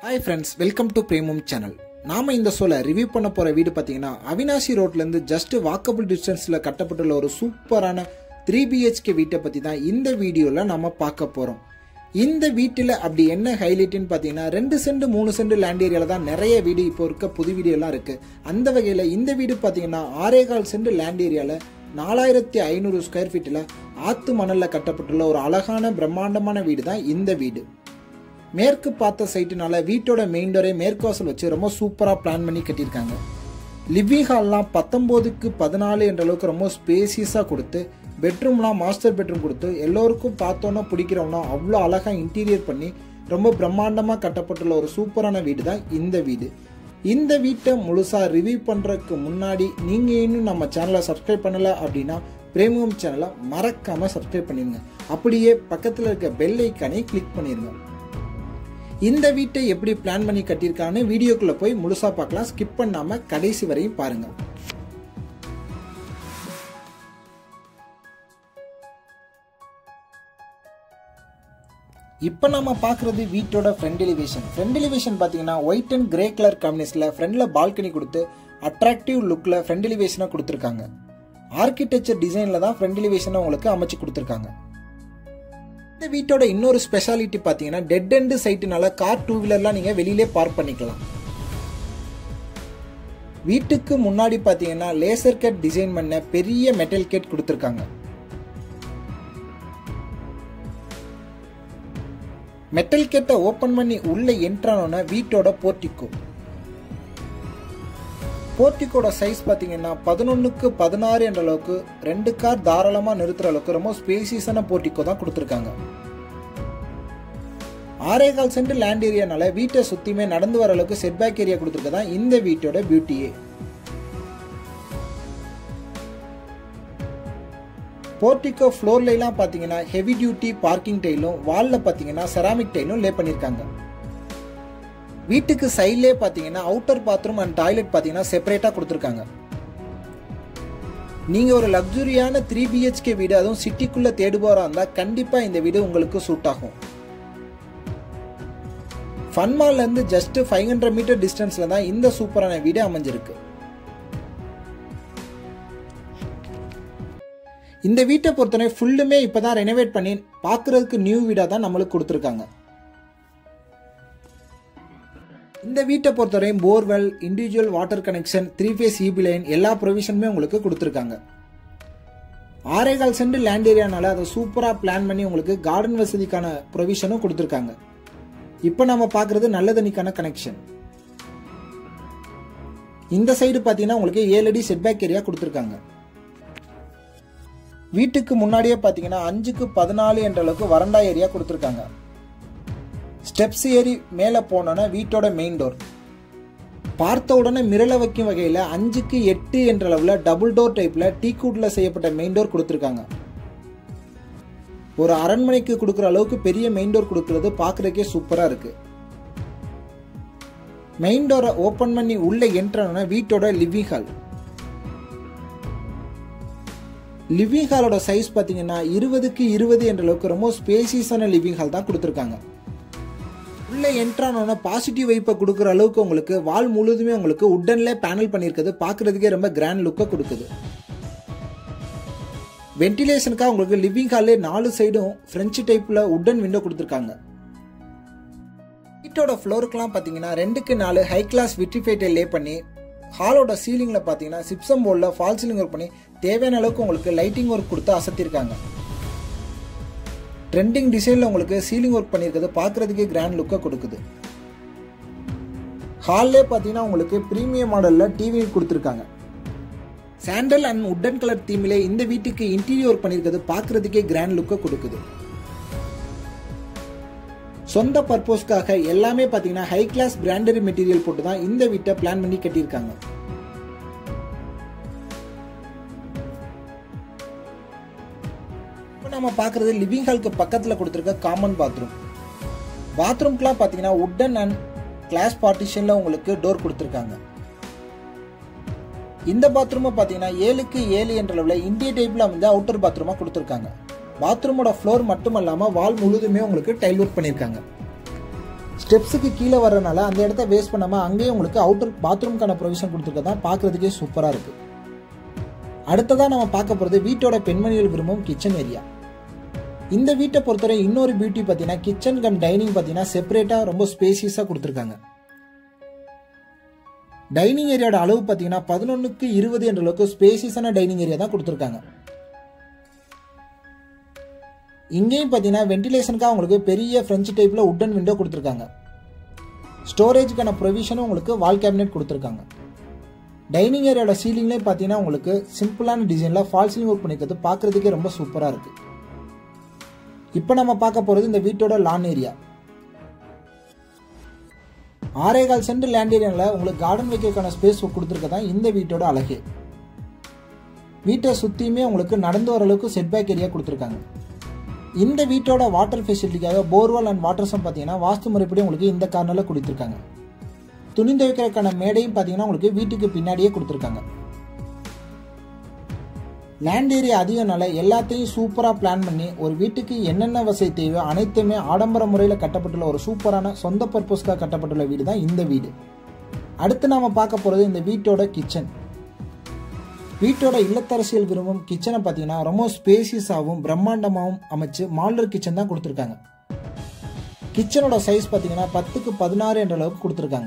hi friends welcome to Premam channel நாம இந்த சொல்ல ரிவ்யூ பண்ண போற வீடு பார்த்தீங்கன்னா அவினாசி ரோட்ல இருந்து ஜஸ்ட் வாக்கபிள் டிஸ்டன்ஸ்ல கட்டப்பட்டுள்ள ஒரு சூப்பரான த்ரீ பிஹெச்கே வீட்டை பத்தி தான் இந்த வீடியோல நம்ம பார்க்க போறோம் இந்த வீட்டில் அப்படி என்ன ஹைலைட்னு பார்த்தீங்கன்னா ரெண்டு சென்ட் மூணு சென்ட் லேண்ட் ஏரியாவில் தான் நிறைய வீடு இப்போ இருக்க புது வீடியோலாம் இருக்கு அந்த வகையில் இந்த வீடு பார்த்தீங்கன்னா ஆறேகால் சென்ட் லேண்ட் ஏரியாவில் நாலாயிரத்தி ஐநூறு ஸ்கொயர் ஃபீட்டில் ஆத்து மணலில் கட்டப்பட்டுள்ள ஒரு அழகான பிரம்மாண்டமான வீடு தான் இந்த வீடு மேற்கு பார்த்த சைட்டுனால வீட்டோட மெயின் டோரே மேற்கு வாசல் வச்சு ரொம்ப சூப்பராக பிளான் பண்ணி கட்டியிருக்காங்க லிவிங் ஹால்லாம் பத்தொம்போதுக்கு பதினாலு என்ற அளவுக்கு ரொம்ப ஸ்பேசியஸாக கொடுத்து பெட்ரூம்லாம் மாஸ்டர் பெட்ரூம் கொடுத்து எல்லோருக்கும் பார்த்தோன்னா பிடிக்கிறவனா அவ்வளோ அழகாக இன்டீரியர் பண்ணி ரொம்ப பிரம்மாண்டமாக கட்டப்பட்டுள்ள ஒரு சூப்பரான வீடு தான் இந்த வீடு இந்த வீட்டை முழுசாக ரிவ்யூ பண்ணுறதுக்கு முன்னாடி நீங்கள் இன்னும் நம்ம சேனலை சப்ஸ்கிரைப் பண்ணலை அப்படின்னா பிரேமியம் சேனலை மறக்காமல் சப்ஸ்கிரைப் பண்ணிடுங்க அப்படியே பக்கத்தில் இருக்க பெல் ஐக்கானே கிளிக் பண்ணிடுங்க இந்த வீட்டை எப்படி பிளான் பண்ணி கட்டியிருக்கான்னு வீடியோக்குள்ள போய் முழுசா பார்க்கலாம் ஸ்கிப் பண்ணாம கடைசி வரையும் பாருங்க இப்போ நம்ம பார்க்குறது வீட்டோட ஃப்ரண்ட் எலிவேஷன் ஃப்ரண்ட் எலிவேஷன் பார்த்தீங்கன்னா ஒயிட் அண்ட் கிரே கலர் காம்பினேஷனில் ஃப்ரண்டில் பால்கனி கொடுத்து அட்ராக்டிவ் லுக்கில் ஃப்ரண்ட் எலிவேஷனாக கொடுத்துருக்காங்க ஆர்கிடெக்சர் டிசைனில் தான் ஃப்ரண்ட் எலிவேஷனை உங்களுக்கு அமைச்சு கொடுத்துருக்காங்க இந்த வீட்டோட இன்னொரு ஸ்பெஷாலிட்டி பார்த்தீங்கன்னா டெட் எண்டு சைட்டுனால கார் டூ வீலர்லாம் நீங்கள் வெளியிலே பார்க் பண்ணிக்கலாம் வீட்டுக்கு முன்னாடி பார்த்தீங்கன்னா லேசர் கட் டிசைன் பண்ண பெரிய மெட்டல் கேட் கொடுத்துருக்காங்க மெட்டல் கேட்டை ஓப்பன் பண்ணி உள்ள என்ட்ரானோன்னா வீட்டோட போர்ட்டிக்கோ போர்ட்டிக்கோட சைஸ் பார்த்தீங்கன்னா பதினொன்றுக்கு பதினாறு என்ற அளவுக்கு ரெண்டு கார் தாராளமாக நிறுத்துற அளவுக்கு ரொம்ப ஸ்பேசியஸான போர்ட்டிக்கோ தான் கொடுத்துருக்காங்க ஆறேகால் சென்ட் லேண்ட் ஏரியானால வீட்டை சுற்றியுமே நடந்து வர அளவுக்கு செட்பேக் ஏரியா கொடுத்துருக்கதா இந்த வீட்டோட பியூட்டியே போர்ட்டிக்கோ ஃப்ளோர்லாம் பார்த்தீங்கன்னா ஹெவி டியூட்டி பார்க்கிங் டைலும் வாலில் பார்த்தீங்கன்னா செராமிக் டைலும் லே பண்ணியிருக்காங்க வீட்டுக்கு சைட்லே பார்த்தீங்கன்னா அவுட்டர் பாத்ரூம் அண்ட் டாய்லெட் பார்த்தீங்கன்னா செப்பரேட்டாக கொடுத்துருக்காங்க நீங்கள் ஒரு லக்ஸுரியான த்ரீ பிஹெச்கே வீடு அதுவும் சிட்டிக்குள்ளே தேடுபவராக இருந்தால் கண்டிப்பாக இந்த வீடு உங்களுக்கு சூட் ஆகும் ஃபன்மால்லேருந்து ஜஸ்ட் ஃபைவ் ஹண்ட்ரட் மீட்டர் டிஸ்டன்ஸில் தான் இந்த சூப்பரான வீடு அமைஞ்சிருக்கு இந்த வீட்டை பொறுத்தவரை ஃபுல்லுமே இப்போ தான் ரெனோவேட் பண்ணி பார்க்குறதுக்கு நியூ வீடாக தான் நம்மளுக்கு கொடுத்துருக்காங்க இந்த வீட்டை பொறுத்தவரையும் borewell individual water connection three phase EB line எல்லா ப்ரொவிஷனுமே உங்களுக்கு கொடுத்துருக்காங்க ஆறேகால் சென்ட் லேண்ட் ஏரியானால அதை சூப்பராக பிளான் பண்ணி உங்களுக்கு கார்டன் வசதிக்கான ப்ரொவிஷனும் கொடுத்துருக்காங்க இப்போ நம்ம பார்க்குறது நல்ல தண்ணிக்கான கனெக்ஷன் இந்த சைடு பார்த்தீங்கன்னா உங்களுக்கு ஏழு அடி செட்பேக் ஏரியா கொடுத்துருக்காங்க வீட்டுக்கு முன்னாடியே பார்த்தீங்கன்னா அஞ்சுக்கு பதினாலு என்ற அளவுக்கு வறண்டா ஏரியா கொடுத்துருக்காங்க ஸ்டெப்ஸ் ஏறி மேலே போனோன்னா வீட்டோட மெயின் டோர் பார்த்த உடனே மிரள வைக்கும் வகையில் அஞ்சுக்கு எட்டு என்ற அளவில் டபுள் டோர் டைப்பில் டீக்கூட்டில் செய்யப்பட்ட மெயின் டோர் கொடுத்துருக்காங்க ஒரு அரண்மனைக்கு கொடுக்குற அளவுக்கு பெரிய மெயின் டோர் கொடுக்கறது பார்க்குறதுக்கே சூப்பராக இருக்கு மெயின் டோரை ஓப்பன் பண்ணி உள்ள என்ட்ரானோன்னா வீட்டோட லிவிங் ஹால் லிவிங் ஹாலோட சைஸ் பார்த்தீங்கன்னா இருபதுக்கு இருபது என்ற அளவுக்கு ரொம்ப ஸ்பேசியஸான லிவிங் ஹால் தான் கொடுத்துருக்காங்க உள்ள என்ட்ரானோன்னா பாசிட்டிவ் வைப்பை கொடுக்குற அளவுக்கு உங்களுக்கு வால் முழுதுமே உங்களுக்கு உட்டன்ல பேனல் பண்ணியிருக்கிறது பார்க்குறதுக்கே ரொம்ப கிராண்ட் லுக்கை கொடுக்குது வென்டிலேஷனுக்காக உங்களுக்கு லிவிங் ஹால்லே நாலு சைடும் ஃப்ரெஞ்சு டைப்பில் உட்டன் விண்டோ கொடுத்துருக்காங்க வீட்டோட ஃப்ளோருக்குலாம் பார்த்தீங்கன்னா ரெண்டுக்கு நாலு ஹை கிளாஸ் விட்ரிஃபைட்டை லே பண்ணி ஹாலோட சீலிங்கில் பார்த்தீங்கன்னா சிப்சம் போர்டில் ஃபால் சீலிங் ஒர்க் பண்ணி தேவையான அளவுக்கு உங்களுக்கு லைட்டிங் ஒர்க் கொடுத்து அசத்திருக்காங்க ட்ரெண்டிங் டிசைனில் உங்களுக்கு சீலிங் ஒர்க் பண்ணியிருக்கிறது பார்க்குறதுக்கே கிராண்ட் லுக்கை கொடுக்குது ஹால்லே பார்த்தீங்கன்னா உங்களுக்கு ப்ரீமியம் மாடலில் டிவி கொடுத்துருக்காங்க சாண்டல் அண்ட் உட்டன் கலர் தீமிலே இந்த வீட்டுக்கு இன்டீரியர் ஒர்க் பண்ணியிருக்கிறது பார்க்குறதுக்கே கிராண்ட் லுக்கை கொடுக்குது சொந்த பர்பஸ்க்காக எல்லாமே பார்த்தீங்கன்னா ஹை கிளாஸ் பிராண்டரி மெட்டீரியல் போட்டு தான் இந்த வீட்டை பிளான் பண்ணி கட்டியிருக்காங்க இப்போ நம்ம பார்க்குறது லிவிங் ஹாலுக்கு பக்கத்தில் கொடுத்துருக்க காமன் பாத்ரூம் பாத்ரூம்க்குலாம் பார்த்தீங்கன்னா உட்டன் அண்ட் கிளாஸ் பார்ட்டிஷனில் உங்களுக்கு டோர் கொடுத்துருக்காங்க இந்த பாத்ரூமை பார்த்தீங்கன்னா ஏழுக்கு ஏழு என்ற அளவில் இந்திய டைப்பில் வந்து அவுட்டர் பாத்ரூமாக கொடுத்துருக்காங்க பாத்ரூமோட ஃப்ளோர் மட்டும் இல்லாமல் வால் முழுதுமே உங்களுக்கு டைல் ஒர்க் பண்ணியிருக்காங்க ஸ்டெப்ஸுக்கு கீழே வர்றதுனால அந்த இடத்த வேஸ்ட் பண்ணாமல் அங்கேயே உங்களுக்கு அவுட்டர் பாத்ரூம்க்கான ப்ரொவிஷன் கொடுத்துருக்கதான் பார்க்குறதுக்கே சூப்பராக இருக்குது அடுத்ததாக நம்ம பார்க்க போகிறது வீட்டோட பெண்மணிகள் விரும்பும் கிச்சன் ஏரியா இந்த வீட்டை பொறுத்தவரை இன்னொரு பியூட்டி பார்த்தீங்கன்னா கிச்சன் கம் டைனிங் பார்த்தீங்கன்னா செப்பரேட்டாக ரொம்ப ஸ்பேசியஸாக கொடுத்துருக்காங்க டைனிங் ஏரியாவோட அளவு பார்த்தீங்கன்னா பதினொன்றுக்கு இருபது என்ற அளவுக்கு ஸ்பேசியஸான டைனிங் ஏரியா தான் கொடுத்துருக்காங்க இங்கேயும் பார்த்தீங்கன்னா வென்டிலேஷனுக்காக உங்களுக்கு பெரிய ஃப்ரெஞ்சு டைப்பில் உட்டன் விண்டோ கொடுத்துருக்காங்க ஸ்டோரேஜுக்கான ப்ரொவிஷனும் உங்களுக்கு வால் கேபினெட் கொடுத்துருக்காங்க டைனிங் ஏரியாவோட சீலிங்லேயும் பார்த்தீங்கன்னா உங்களுக்கு சிம்பிளான டிசைனில் ஃபால் சீலிங் ஒர்க் பண்ணிக்கிறது பார்க்குறதுக்கே ரொம்ப சூப்பராக இருக்குது இப்போ நம்ம பார்க்க போகிறது இந்த வீட்டோட லான் ஏரியா ஆறேகால் சென்ட் லேண்ட் ஏரியாவில் உங்களுக்கு கார்டன் வைக்கிறதுக்கான ஸ்பேஸ் கொடுத்துருக்க தான் இந்த வீட்டோட அழகே வீட்டை சுற்றியுமே உங்களுக்கு நடந்து வர அளவுக்கு செட்பேக் ஏரியா கொடுத்துருக்காங்க இந்த வீட்டோட வாட்டர் ஃபெசிலிட்டிக்காக போர்வெல் அண்ட் வாட்டர் சம் பார்த்தீங்கன்னா வாஸ்து முறைப்படி உங்களுக்கு இந்த கார்னரில் கொடுத்துருக்காங்க துணி துவைக்கிறதுக்கான மேடையும் பார்த்தீங்கன்னா உங்களுக்கு வீட்டுக்கு பின்னாடியே கொடுத்துருக்காங்க லேண்ட் ஏரியா அதிகனால எல்லாத்தையும் சூப்பராக பிளான் பண்ணி ஒரு வீட்டுக்கு என்னென்ன வசதி தேவையோ அனைத்துமே ஆடம்பர முறையில் கட்டப்பட்டுள்ள ஒரு சூப்பரான சொந்த பர்பஸ்க்காக கட்டப்பட்டுள்ள வீடு தான் இந்த வீடு அடுத்து நாம பார்க்க போகிறது இந்த வீட்டோட கிச்சன் வீட்டோட இல்லத்தரசியல் விரும்பும் கிச்சனை பார்த்தீங்கன்னா ரொம்ப ஸ்பேசியஸாகவும் பிரம்மாண்டமாகவும் அமைச்சு மாடலர் கிச்சன் தான் கொடுத்துருக்காங்க கிச்சனோட சைஸ் பார்த்தீங்கன்னா பத்துக்கு பதினாறு என்ற அளவுக்கு கொடுத்துருக்காங்க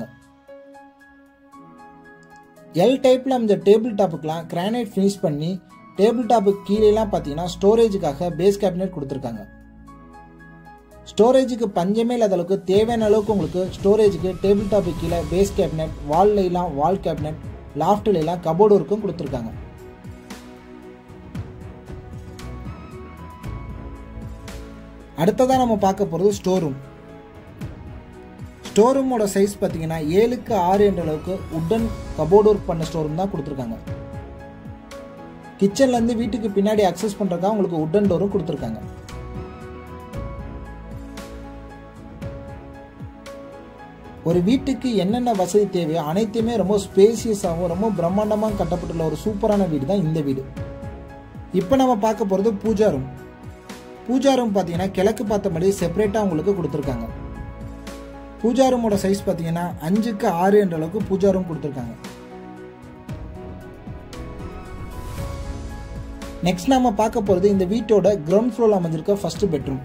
எல் டைப்பில் அமைஞ்ச டேபிள் டாப்புக்கெலாம் கிரானைட் ஃபினிஷ் பண்ணி டேபிள் டாப்புக்கு கீழேலாம் பார்த்தீங்கன்னா ஸ்டோரேஜுக்காக பேஸ் கேபினெட் கொடுத்துருக்காங்க ஸ்டோரேஜுக்கு பஞ்சமே இல்லாத அளவுக்கு தேவையான அளவுக்கு உங்களுக்கு ஸ்டோரேஜுக்கு டேபிள் டாப்புக்கு கீழே பேஸ் கேபினெட் வால்லாம் வால் கேபினெட் லாஃப்ட்லாம் கபோர்டு ஒர்க்கும் கொடுத்துருக்காங்க அடுத்ததாக நம்ம பார்க்க போகிறது ஸ்டோர் ரூம் ஸ்டோர் ரூமோட சைஸ் பார்த்தீங்கன்னா ஏழுக்கு ஆறு என்ற அளவுக்கு உட்டன் கபோர்டு ஒர்க் பண்ண ஸ்டோர் ரூம் தான் கொடுத்துருக்காங்க கிச்சன்லேருந்து வீட்டுக்கு பின்னாடி அக்சஸ் பண்ணுறதுக்காக உங்களுக்கு உட்டன் டோரும் கொடுத்துருக்காங்க ஒரு வீட்டுக்கு என்னென்ன வசதி தேவையோ அனைத்தையுமே ரொம்ப ஸ்பேசியஸாகவும் ரொம்ப பிரம்மாண்டமாக கட்டப்பட்டுள்ள ஒரு சூப்பரான வீடு தான் இந்த வீடு இப்போ நம்ம பார்க்க போகிறது பூஜா ரூம் பூஜா ரூம் பார்த்தீங்கன்னா கிழக்கு பார்த்தபடி செப்பரேட்டாக உங்களுக்கு கொடுத்துருக்காங்க பூஜா ரூமோட சைஸ் பார்த்தீங்கன்னா அஞ்சுக்கு ஆறு என்ற அளவுக்கு பூஜா ரூம் கொடுத்துருக்காங்க நெக்ஸ்ட் நாம பார்க்க போகிறது இந்த வீட்டோட கிரவுண்ட் ஃப்ளோரில் அமைஞ்சிருக்க ஃபர்ஸ்ட் பெட்ரூம்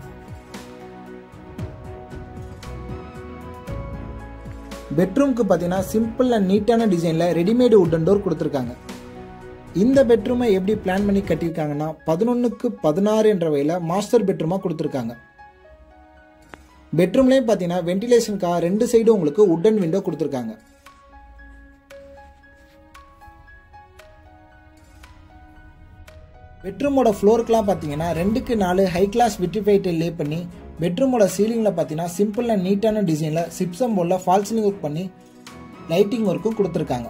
பெட்ரூம்க்கு பார்த்தீங்கன்னா சிம்பிள் அண்ட் நீட்டான டிசைனில் ரெடிமேடு உட்டன் டோர் கொடுத்துருக்காங்க இந்த பெட்ரூமை எப்படி பிளான் பண்ணி கட்டியிருக்காங்கன்னா பதினொன்றுக்கு பதினாறு என்ற வகையில் மாஸ்டர் பெட்ரூமாக கொடுத்துருக்காங்க பெட்ரூம்லேயும் பார்த்தீங்கன்னா வென்டிலேஷனுக்காக ரெண்டு சைடும் உங்களுக்கு உட்டன் விண்டோ கொடுத்துருக்காங்க பெட்ரூமோட ஃப்ளோருக்குலாம் பார்த்தீங்கன்னா ரெண்டுக்கு நாலு ஹை கிளாஸ் விட்ரிஃபைட்டை லே பண்ணி பெட்ரூமோட சீலிங்கில் பார்த்தீங்கன்னா சிம்பிள் அண்ட் நீட்டான டிசைனில் சிப்சம் போர்டில் ஃபால் சீலிங் ஒர்க் பண்ணி லைட்டிங் ஒர்க்கும் கொடுத்துருக்காங்க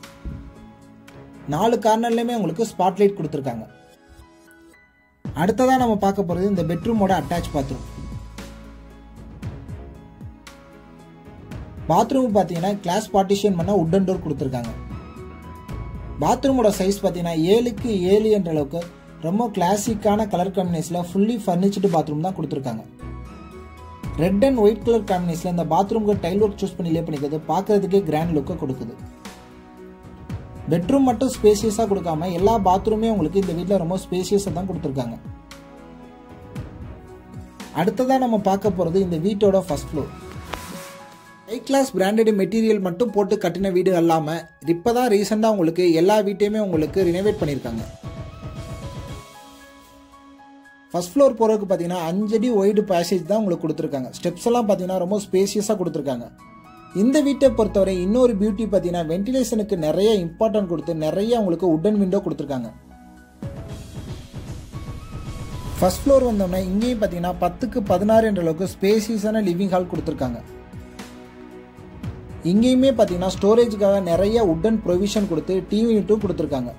நாலு கார்னர்லையுமே உங்களுக்கு ஸ்பாட் லைட் கொடுத்துருக்காங்க அடுத்ததாக நம்ம பார்க்க போகிறது இந்த பெட்ரூமோட அட்டாச் பாத்ரூம் பாத்ரூம் பார்த்தீங்கன்னா கிளாஸ் பார்ட்டிஷன் பண்ண உட்டன் டோர் கொடுத்துருக்காங்க பாத்ரூமோட சைஸ் பார்த்தீங்கன்னா ஏழுக்கு ஏழு என்ற அளவுக்கு ரொம்ப கிளாசிக்கான கலர் காம்பினேஷனில் ஃபுல்லி ஃபர்னிச்சர்டு பாத்ரூம் தான் கொடுத்துருக்காங்க ரெட் அண்ட் ஒயிட் கலர் காம்பினேஷனில் இந்த பாத்ரூம்க்கு டைல் ஒர்க் சூஸ் பண்ணி லே பண்ணிக்கிறது பார்க்கறதுக்கே கிராண்ட் லுக்கை கொடுக்குது பெட்ரூம் மட்டும் ஸ்பேசியஸாக கொடுக்காம எல்லா பாத்ரூமே உங்களுக்கு இந்த வீட்டில் ரொம்ப ஸ்பேசியஸாக தான் கொடுத்துருக்காங்க அடுத்ததாக நம்ம பார்க்க போகிறது இந்த வீட்டோட first floor high class branded material மட்டும் போட்டு கட்டின வீடு அல்லாமல் இப்போ தான் ரீசெண்டாக உங்களுக்கு எல்லா வீட்டையுமே உங்களுக்கு ரினோவேட் பண்ணியிருக்காங்க ஃபர்ஸ்ட் ஃப்ளோர் போகிறதுக்கு பார்த்தீங்கன்னா அஞ்சடி ஒய்டு பேசேஜ் தான் உங்களுக்கு கொடுத்துருக்காங்க ஸ்டெப்ஸ் எல்லாம் பார்த்தீங்கன்னா ரொம்ப ஸ்பேசியஸாக கொடுத்துருக்காங்க இந்த வீட்டை பொறுத்தவரை இன்னொரு பியூட்டி பார்த்தீங்கன்னா வென்டிலேஷனுக்கு நிறைய இம்பார்ட்டன்ட் கொடுத்து நிறைய உங்களுக்கு உட்டன் விண்டோ கொடுத்துருக்காங்க ஃபர்ஸ்ட் ஃப்ளோர் வந்தோம்னா இங்கேயும் பார்த்தீங்கன்னா பத்துக்கு பதினாறு என்ற அளவுக்கு ஸ்பேசியஸான லிவிங் ஹால் கொடுத்துருக்காங்க இங்கேயுமே பார்த்தீங்கன்னா ஸ்டோரேஜுக்காக நிறைய உட்டன் ப்ரொவிஷன் கொடுத்து டிவி யூனிட்டும் கொடுத்துருக்காங்க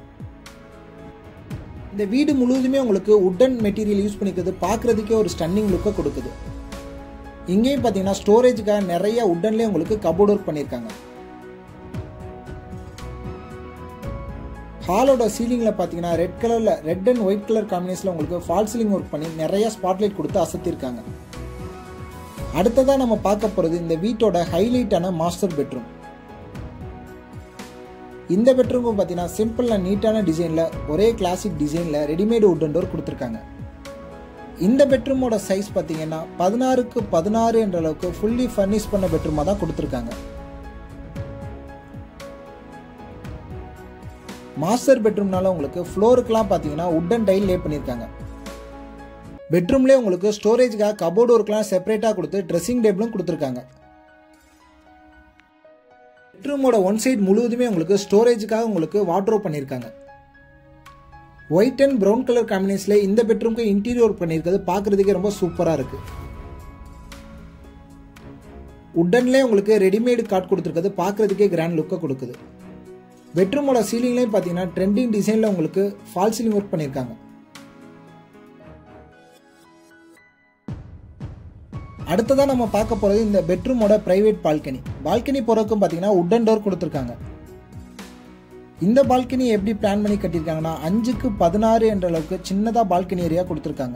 இந்த வீடு முழுவதுமே உங்களுக்கு உட்டன் மெட்டீரியல் யூஸ் பண்ணிக்கிறது பார்க்குறதுக்கே ஒரு ஸ்டன்னிங் லுக்கை கொடுக்குது இங்கேயும் பார்த்தீங்கன்னா ஸ்டோரேஜுக்காக நிறைய உட்டன்லேயே உங்களுக்கு கபோர்ட் ஒர்க் பண்ணியிருக்காங்க ஹாலோட சீலிங்கில் பார்த்தீங்கன்னா ரெட் கலரில் ரெட் அண்ட் ஒயிட் கலர் காம்பினேஷனில் உங்களுக்கு ஃபால் சீலிங் ஒர்க் பண்ணி நிறைய ஸ்பாட்லைட் கொடுத்து அசத்திருக்காங்க அடுத்ததாக நம்ம பார்க்க போகிறது இந்த வீட்டோட ஹைலைட்டான மாஸ்டர் பெட்ரூம் இந்த பெட்ரூமும் பார்த்தீங்கன்னா சிம்பிள் அண்ட் நீட்டான டிசைனில் ஒரே கிளாசிக் டிசைனில் ரெடிமேடு உட்டன் டோர் கொடுத்துருக்காங்க இந்த பெட்ரூமோட சைஸ் பார்த்தீங்கன்னா பதினாறுக்கு பதினாறு என்ற அளவுக்கு ஃபுல்லி ஃபர்னிஷ் பண்ண பெட்ரூமாக தான் கொடுத்துருக்காங்க மாஸ்டர் பெட்ரூம்னால உங்களுக்கு ஃப்ளோருக்குலாம் பார்த்தீங்கன்னா உட்டன் டைல் லே பண்ணியிருக்காங்க பெட்ரூம்லேயே உங்களுக்கு ஸ்டோரேஜ்க்காக கபோர்டு ஒர்க்லாம் செப்பரேட்டாக கொடுத்து ட்ரெஸ்ஸிங் டேபிளும் கொடுத்துருக்காங்க பெட்ரூமோட ஒன் சைடு முழுவதுமே உங்களுக்கு ஸ்டோரேஜுக்காக உங்களுக்கு வாட்ரோப் பண்ணியிருக்காங்க ஒயிட் அண்ட் ப்ரௌன் கலர் காம்பினேஷனில் இந்த பெட்ரூம்க்கு இன்டீரியர் ஒர்க் பண்ணியிருக்கிறது பார்க்குறதுக்கே ரொம்ப சூப்பராக இருக்குது உட்டன்லேயே உங்களுக்கு ரெடிமேடு காட் கொடுத்துருக்கிறது பார்க்குறதுக்கே கிராண்ட் லுக்கை கொடுக்குது பெட்ரூமோட சீலிங்லேயும் பார்த்தீங்கன்னா ட்ரெண்டிங் டிசைனில் உங்களுக்கு ஃபால் சீலிங் ஒர்க் பண்ணியிருக்காங்க அடுத்ததாக நம்ம பார்க்க போகிறது இந்த பெட்ரூமோட ப்ரைவேட் பால்கனி பால்கனி போகிறதுக்கும் பார்த்தீங்கன்னா உட்டன் டோர் கொடுத்துருக்காங்க இந்த பால்கனி எப்படி பிளான் பண்ணி கட்டியிருக்காங்கன்னா அஞ்சுக்கு பதினாறு என்ற அளவுக்கு சின்னதாக பால்கனி ஏரியா கொடுத்துருக்காங்க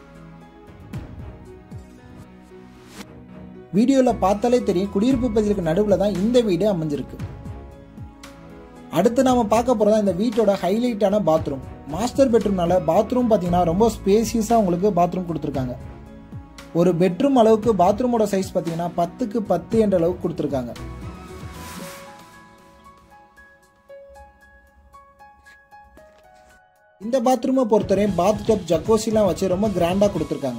வீடியோவில் பார்த்தாலே தெரியும் குடியிருப்பு பகுதிகளுக்கு நடுவில் தான் இந்த வீடு அமைஞ்சிருக்கு அடுத்து நாம பார்க்க போகிறதா இந்த வீட்டோட ஹைலைட்டான பாத்ரூம் மாஸ்டர் பெட்ரூம்னால பாத்ரூம் பார்த்தீங்கன்னா ரொம்ப ஸ்பேசியஸாக உங்களுக்கு பாத்ரூம் கொடுத்துருக்காங்க ஒரு பெட்ரூம் அளவுக்கு பாத்ரூமோட சைஸ் பார்த்தீங்கன்னா பத்துக்கு பத்து என்ற அளவுக்கு கொடுத்துருக்காங்க இந்த பாத்ரூமை பொறுத்தவரையும் பாத் டப் ஜக்கோசிலாம் வச்சு ரொம்ப கிராண்டாக கொடுத்துருக்காங்க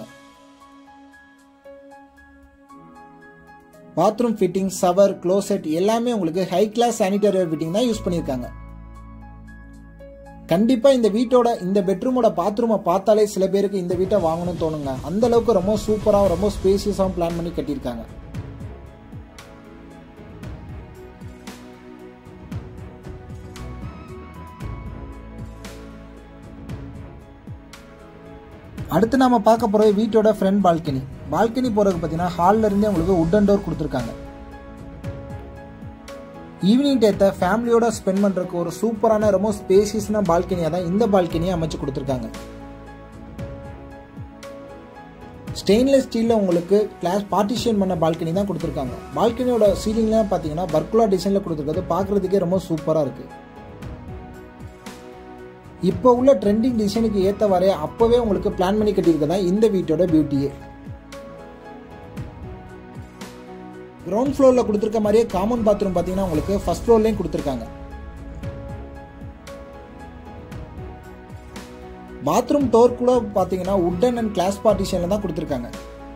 பாத்ரூம் ஃபிட்டிங் சவர் க்ளோசெட் எல்லாமே உங்களுக்கு ஹை கிளாஸ் சானிடரி ஃபிட்டிங் தான் யூஸ் பண்ணியிருக்காங்க கண்டிப்பா இந்த வீட்டோட இந்த பெட்ரூமோட பாத்ரூமை பார்த்தாலே சில பேருக்கு இந்த வீட்டை வாங்கணும்னு தோணுங்க அந்த அளவுக்கு ரொம்ப சூப்பராகவும் ரொம்ப ஸ்பேசியஸாகவும் பிளான் பண்ணி கட்டியிருக்காங்க அடுத்து நாம பார்க்க போறது வீட்டோட ஃப்ரண்ட் பால்கனி பால்கனி போறதுக்கு பார்த்தீங்கன்னா ஹால்ல இருந்தே உங்களுக்கு உட்டன் டோர் கொடுத்துருக்காங்க ஈவினிங் டேத்தை ஃபேமிலியோட ஸ்பெண்ட் பண்ணுறதுக்கு ஒரு சூப்பரான ரொம்ப ஸ்பேசியஸான பால்கனியாக தான் இந்த பால்கனியை அமைச்சு கொடுத்துருக்காங்க ஸ்டெயின்லெஸ் ஸ்டீலில் உங்களுக்கு கிளாஸ் பார்ட்டிஷன் பண்ண பால்கனி தான் கொடுத்துருக்காங்க பால்கனியோட சீலிங்லாம் பார்த்தீங்கன்னா பர்குலா டிசைனில் கொடுத்துருக்கிறது பார்க்குறதுக்கே ரொம்ப சூப்பராக இருக்குது இப்போ உள்ள ட்ரெண்டிங் டிசைனுக்கு ஏற்றவாறே அப்போவே உங்களுக்கு பிளான் பண்ணி கட்டியிருக்கதான் இந்த வீட்டோட பியூட்டியே கிரவுண்ட் ஃப்ளோரில் கொடுத்துருக்க மாதிரியே காமன் பாத்ரூம் பார்த்தீங்கன்னா உங்களுக்கு ஃபர்ஸ்ட் ஃப்ளோர்லேயும் கொடுத்துருக்காங்க பாத்ரூம் டோர் கூட பார்த்தீங்கன்னா உட்டன் அண்ட் கிளாஸ் பார்ட்டிஷனில் தான் கொடுத்துருக்காங்க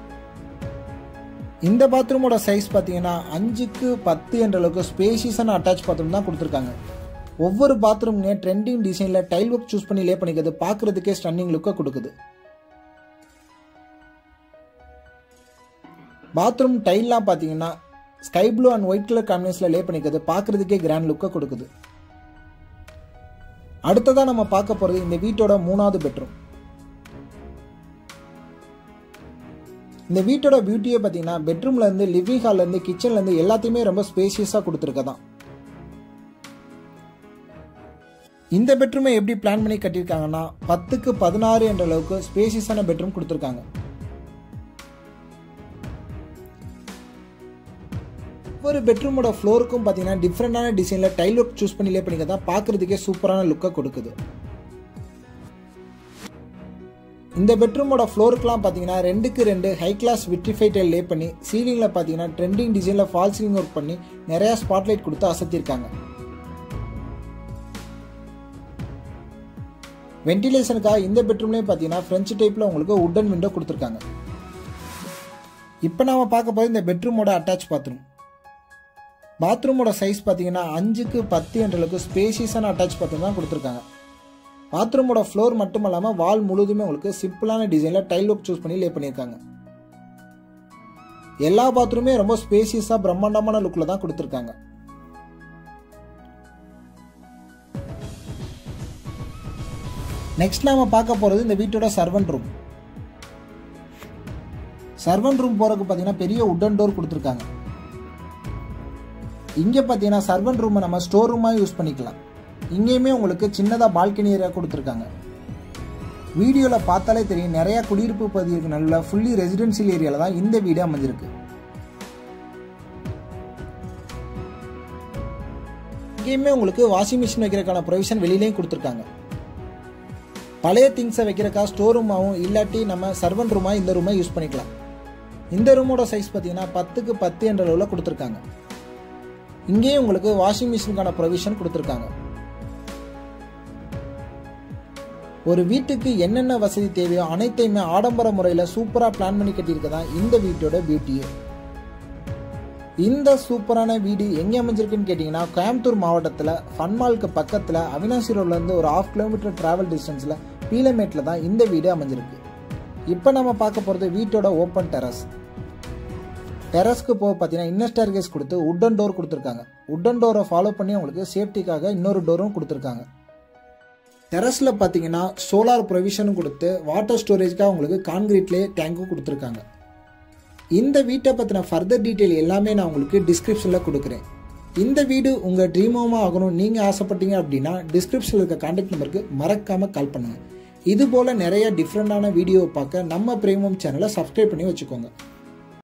இந்த பாத்ரூமோட சைஸ் பார்த்தீங்கன்னா அஞ்சுக்கு பத்து என்ற அளவுக்கு ஸ்பேசியஸான அட்டாச் பாத்ரூம் தான் கொடுத்துருக்காங்க ஒவ்வொரு பாத்ரூம்லேயும் ட்ரெண்டிங் டிசைனில் டைல் ஒர்க் சூஸ் பண்ணி லே பண்ணிக்கிறது பார்க்குறதுக்கே ஸ்டன்னிங் லுக்கை கொடுக்குது பாத்ரூம் டைல்லாம் பார்த்தீங்கன்னா sky blue and white colour காம்பினேஷனில் லே பண்ணிக்கிறது பார்க்குறதுக்கே கிராண்ட் லுக்கை கொடுக்குது அடுத்ததாக நம்ம பார்க்க போகிறது இந்த வீட்டோட மூணாவது பெட்ரூம் இந்த வீட்டோட பியூட்டியே பார்த்தீங்கன்னா பெட்ரூம்ல இருந்து லிவிங் ஹால்ல இருந்து கிச்சன்ல இருந்து எல்லாத்தையுமே ரொம்ப ஸ்பேசியஸாக கொடுத்துருக்கதான் இந்த பெட்ரூமை எப்படி பிளான் பண்ணி கட்டியிருக்காங்கன்னா பத்துக்கு பதினாறு என்ற அளவுக்கு ஸ்பேசியஸான பெட்ரூம் கொடுத்துருக்காங்க ஒவ்வொரு பெட்ரூமோட ஃப்ளோருக்கும் பார்த்தீங்கன்னா டிஃப்ரெண்டான டிசைனில் டைல் ஒர்க் சூஸ் பண்ணி லே பண்ணிக்க தான் பார்க்குறதுக்கே சூப்பரான லுக்கை கொடுக்குது இந்த பெட்ரூமோட ஃப்ளோருக்குலாம் பார்த்தீங்கன்னா ரெண்டுக்கு ரெண்டு high class vitrify tile lay பண்ணி சீலிங்கில் பார்த்தீங்கன்னா ட்ரெண்டிங் டிசைனில் ஃபால் சீலிங் ஒர்க் பண்ணி நிறையா ஸ்பாட்லைட் கொடுத்து அசத்திருக்காங்க வென்டிலேஷனுக்காக இந்த பெட்ரூம்லேயும் பார்த்தீங்கன்னா ஃப்ரெஞ்சு டைப்பில் உங்களுக்கு உட்டன் விண்டோ கொடுத்துருக்காங்க இப்போ நாம பார்க்க போது இந்த பெட்ரூமோட அட்டாச் பாத்ரூம் பாத்ரூமோட சைஸ் பார்த்தீங்கன்னா அஞ்சுக்கு பத்து என்ற அளவுக்கு ஸ்பேசியஸான அட்டாச் பாத்ரூம் தான் கொடுத்துருக்காங்க பாத்ரூமோட ஃப்ளோர் மட்டும் இல்லாமல் வால் முழுதுமே உங்களுக்கு சிம்பிளான டிசைனில் டைல் ஒர்க் சூஸ் பண்ணி லே பண்ணியிருக்காங்க எல்லா பாத்ரூமே ரொம்ப ஸ்பேசியஸாக பிரம்மாண்டமான லுக்கில் தான் கொடுத்துருக்காங்க நெக்ஸ்ட் நாம பார்க்க போகிறது இந்த வீட்டோட சர்வன்ட் ரூம் சர்வன்ட் ரூம் போகிறதுக்கு பார்த்தீங்கன்னா பெரிய உட்டன் டோர் கொடுத்துருக்காங்க இங்கே பார்த்தீங்கன்னா சர்வன்ட் ரூமை நம்ம ஸ்டோர் ரூமாக யூஸ் பண்ணிக்கலாம் இங்கேயுமே உங்களுக்கு சின்னதாக பால்கனி ஏரியா கொடுத்துருக்காங்க வீடியோவில் பார்த்தாலே தெரியும் நிறைய குடியிருப்பு பகுதிகளுக்கு நல்ல ஃபுல்லி ரெசிடென்சியல் ஏரியாவில் தான் இந்த வீடு அமைஞ்சிருக்கு இங்கேயுமே உங்களுக்கு வாஷிங் மிஷின் வைக்கிறதுக்கான ப்ரொவிஷன் வெளியிலையும் கொடுத்துருக்காங்க பழைய திங்ஸை வைக்கிறக்கா ஸ்டோர் ரூமாகவும் இல்லாட்டி நம்ம சர்வன் ரூமாக இந்த ரூமை யூஸ் பண்ணிக்கலாம் இந்த ரூமோட சைஸ் பார்த்தீங்கன்னா பத்துக்கு பத்து என்ற அளவில் கொடுத்துருக்காங்க இங்கேயும் உங்களுக்கு வாஷிங் மிஷினுக்கான ப்ரொவிஷன் கொடுத்துருக்காங்க ஒரு வீட்டுக்கு என்னென்ன வசதி தேவையோ அனைத்தையுமே ஆடம்பர முறையில் சூப்பராக பிளான் பண்ணி கட்டியிருக்கதான் இந்த வீட்டோட பியூட்டியே இந்த சூப்பரான வீடு எங்கே அமைஞ்சிருக்குன்னு கேட்டிங்கன்னா கோயம்புத்தூர் மாவட்டத்தில் ஃபன்மாலுக்கு பக்கத்தில் அவினாசி ரோட்லேருந்து ஒரு ஆஃப் கிலோமீட்டர் ட்ராவல் டிஸ்டன்ஸில் பீலமேட்டில் தான் இந்த வீடு அமைஞ்சிருக்கு இப்போ நம்ம பார்க்க போகிறது வீட்டோட ஓப்பன் டெரஸ் டெரஸ்க்கு போக பார்த்தீங்கன்னா இன்னர் ஸ்டேர்கேஸ் கொடுத்து உட்டன் டோர் கொடுத்துருக்காங்க உட்டன் டோரை ஃபாலோ பண்ணி உங்களுக்கு சேஃப்டிக்காக இன்னொரு டோரும் கொடுத்துருக்காங்க டெரஸில் பார்த்தீங்கன்னா சோலார் ப்ரொவிஷனும் கொடுத்து வாட்டர் ஸ்டோரேஜ்க்காக உங்களுக்கு கான்கிரீட்லேயே டேங்க்கும் கொடுத்துருக்காங்க இந்த வீட்டை பற்றின ஃபர்தர் டீட்டெயில் எல்லாமே நான் உங்களுக்கு டிஸ்கிரிப்ஷனில் கொடுக்குறேன் இந்த வீடு உங்கள் ட்ரீம் ஹோமாக ஆகணும் நீங்கள் ஆசைப்பட்டீங்க அப்படின்னா டிஸ்கிரிப்ஷனில் இருக்க கான்டாக்ட் நம்பருக்கு மறக்காமல் கால் பண்ணுங்கள் இது போல் நிறைய டிஃப்ரெண்டான வீடியோவை பார்க்க நம்ம பிரேமம் சேனலை சப்ஸ்கிரைப் பண்ணி வச்சுக்கோங்க